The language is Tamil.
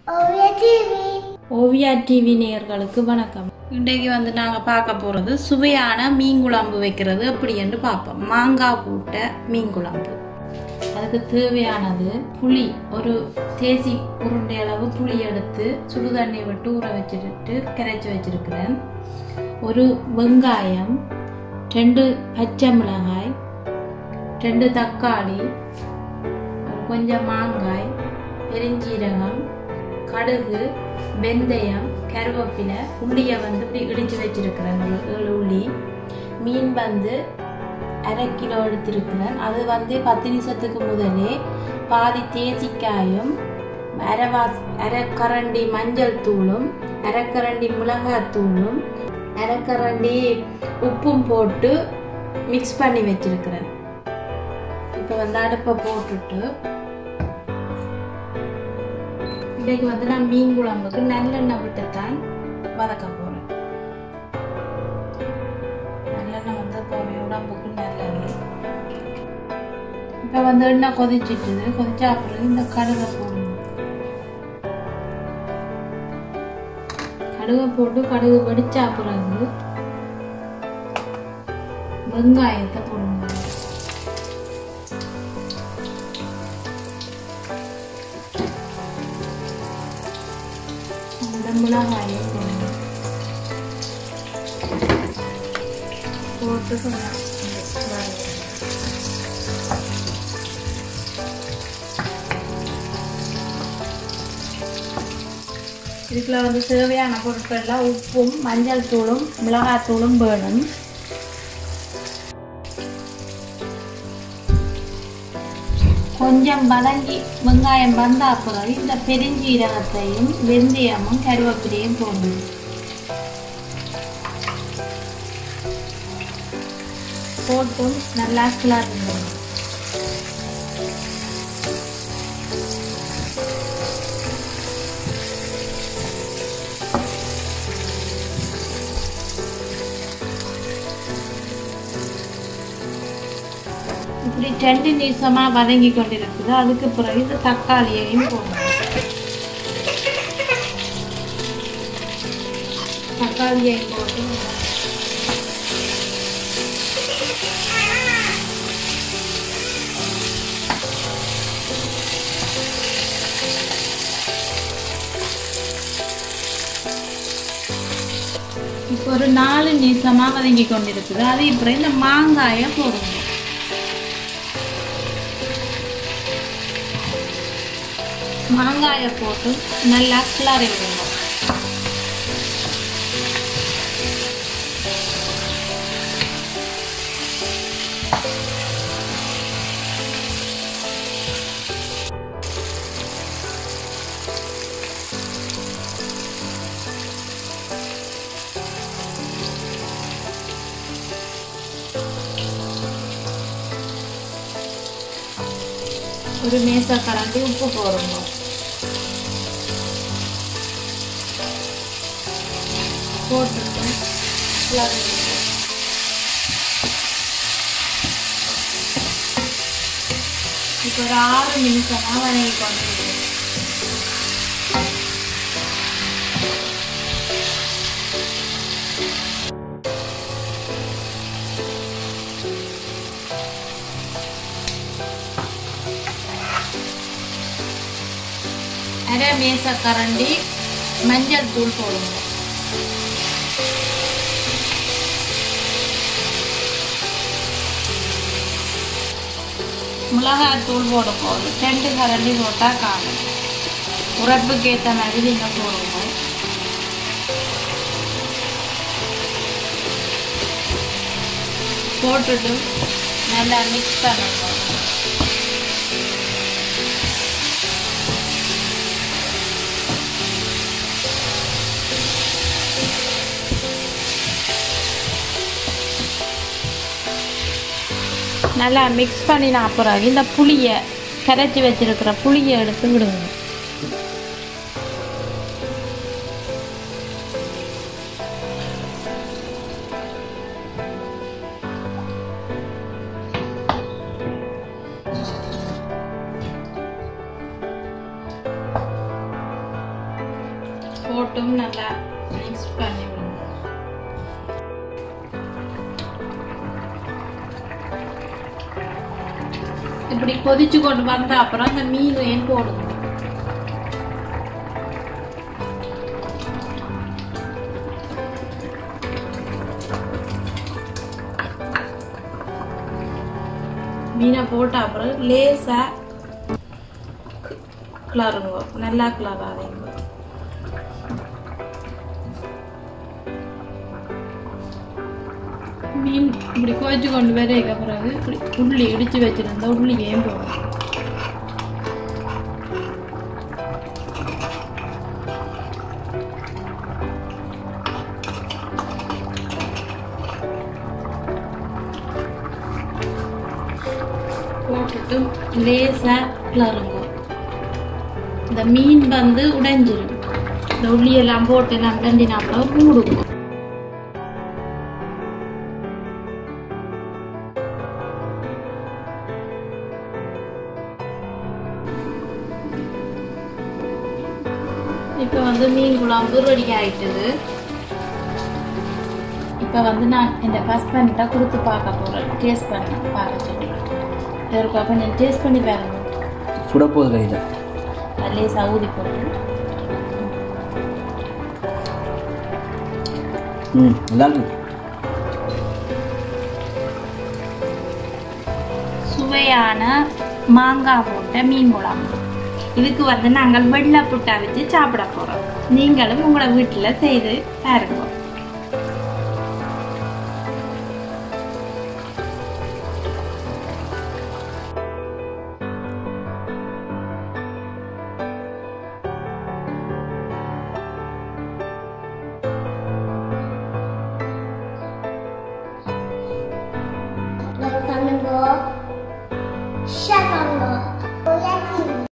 ஓவிய டிவி ஓவியா டிவி நேயர்களுக்கு வணக்கம் இன்றைக்கு வந்து நாங்கள் பார்க்க போகிறது சுவையான மீன் குழம்பு வைக்கிறது எப்படி என்று பார்ப்போம் மாங்காய் போட்ட மீன் குழம்பு அதுக்கு தேவையானது புளி ஒரு தேசி உருண்டை அளவு புளி எடுத்து சுடு தண்ணி விட்டு ஊற வச்சுட்டு கரைச்சி வச்சிருக்கிறேன் ஒரு வெங்காயம் ரெண்டு பச்சை மிளகாய் ரெண்டு தக்காளி ஒரு கொஞ்சம் மாங்காய் பெருஞ்சீரகம் கடுகு வெந்தயம் கருவேப்பிலை உள்ளியை வந்து இப்படி இடித்து வச்சிருக்கிறேன் ஒரு ஏழு உள்ளி மீன் வந்து அரை கிலோ எடுத்திருக்கிறேன் அது வந்து பத்து நிமிஷத்துக்கு முதலே பாதி தேசிக்காயும் அரைவாஸ் அரைக்கரண்டி மஞ்சள் தூளும் அரைக்கரண்டி மிளகாய் தூளும் அரைக்கரண்டி உப்பும் போட்டு மிக்ஸ் பண்ணி வச்சிருக்கிறேன் இப்போ வந்து அடுப்பை போட்டுட்டு இன்னைக்கு வந்து நான் மீன் குழம்புக்கு நல்லெண்ணெய் விட்டு தான் வதக்க போகிறேன் நல்லெண்ணெய் வந்து போவேன் உடம்புக்கு நல்லது இப்போ வந்து எண்ணெய் கொதிச்சிட்டுது கொதிச்சா அப்புறம் இந்த கடுகை போடணும் கடுகை போட்டு கடுகு வெடிச்சா பிறகு வெங்காயத்தை போடணும் அந்த மிளகாயை போடணும் போட்டு கொஞ்சம் வதக்கணும். இதுக்குள்ள வந்து தேவையான பொருட்கள்லாம் உப்பும் மஞ்சள் தூளும் மிளகாய் தூளும் வேணும் கொஞ்சம் வதங்கி வெங்காயம் வந்தா பிறகு இந்த பெருஞ்சீரகத்தையும் வெந்தயமும் கருவேப்பிலையும் போடணும் போட்டும் நல்லா கிளறணும் இப்படி ரெண்டு நிமிஷமாக வதங்கி கொண்டிருக்குது அதுக்கு பிறகு இந்த தக்காளியையும் போடணும் தக்காளியையும் போட்டு இப்போ ஒரு நாலு நிமிஷமாக வதங்கி கொண்டிருக்குது அது இப்போ இந்த மாங்காயை போடணும் மாங்காயை போட்டு நல்லா கிளறி விடணும் ஒரு மேச கரண்டி உப்பு போடணும் போட்டுட்டு கிளறி விடணும். இப்போ ஒரு ஆறு நிமிஷமா வதங்கி கொண்டிருக்கேன் அரை மேச கரண்டி மஞ்சள் தூள் போடுங்க மிளகாய் தூள் போட போகுது ரெண்டு கரண்டி போட்டால் காணும் உரப்புக்கு ஏற்ற மாதிரி நீங்கள் போடுங்க போட்டுட்டு நல்லா மிக்ஸ் பண்ணுங்க நல்லா மிக்ஸ் பண்ணின அப்புறம் இந்த புளியை கரைச்சி வச்சிருக்கிற புளியை எடுத்து விடுங்க போட்டும் நல்லா மிக்ஸ் பண்ணி விடுங்க இப்படி கொதிச்சு கொண்டு வந்த அப்புறம் அந்த மீனையும் போடுங்க மீனை போட்ட அப்புறம் லேசா கிளறுங்க நல்லா கிளறாதீங்க மீன் இப்படி கொதிச்சு கொண்டு வரைக்க பிறகு இப்படி உள்ளி இடிச்சு வச்சிருந்தா உள்ளியையும் போடும் போட்டுட்டு லேசா கிளறுங்க இந்த மீன் வந்து உடைஞ்சிரும் இந்த உள்ளியெல்லாம் போட்டு எல்லாம் கண்டினாப்புல மூடுங்க இப்போ வந்து மீன் குழம்பு ரெடி ஆயிட்டது இப்போ வந்து நான் இந்த ஹஸ்பண்ட்ட கொடுத்து பார்க்க போகிறேன் டேஸ்ட் பண்ண பார்க்க சொல்லி இருக்கா கொஞ்சம் டேஸ்ட் பண்ணி பாருங்க சுட போகுது கையில் அதுலேயே சவுதி போட்டு ம் நல்லா இருக்கு சுவையான மாங்காய் போட்ட மீன் குழம்பு இதுக்கு வந்து நாங்கள் வெள்ளை புட்டா வச்சு சாப்பிட போகிறோம் நீங்களும் உங்களோட வீட்டில் செய்து பாருங்க